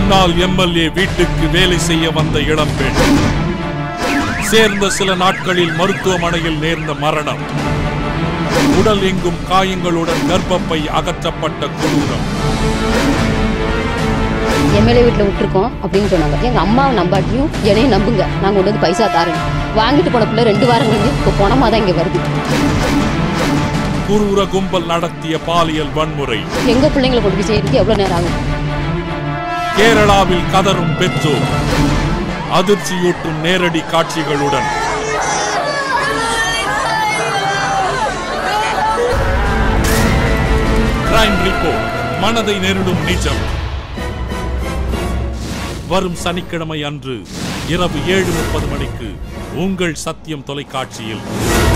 முன்னாள் எம்எல்ஏ வீட்டுக்கு வேலை செய்ய வந்த இளம்பெண் சேர்ந்த சில நாட்களில் மருத்துவமனையில் நேர்ந்த மரணம் உடல் எங்கும் காயங்களுடன் கர்ப்பப்பை அகற்றப்பட்ட கொடூரம் எம்எல்ஏ வீட்டில் விட்டுருக்கோம் அப்படின்னு சொன்னாங்க எங்கள் அம்மாவை நம்பாட்டியும் என்னையும் நம்புங்க நாங்கள் கொண்டு வந்து பைசா தாரேன் வாங்கிட்டு போன பிள்ளை ரெண்டு வாரம் கழிஞ்சு இப்போ பணமாக தான் இங்கே வருது குரூர கும்பல் நடத்திய பாலியல் வன்முறை எங்கள் பிள்ளைங்களை கொண்டு போய் செய்யறதுக்கு எவ்வளோ நேரம் ஆகும் கேரளாவில் கதரும் பெற்றோர் அதிர்ச்சியூட்டும் நேரடி காட்சிகளுடன் கிரைம் ரிப்போர்ட் மனதை நெருடும் நிஜம் வரும் சனிக்கிழமை அன்று இரவு ஏழு முப்பது மணிக்கு உங்கள் சத்தியம் தொலைக்காட்சியில்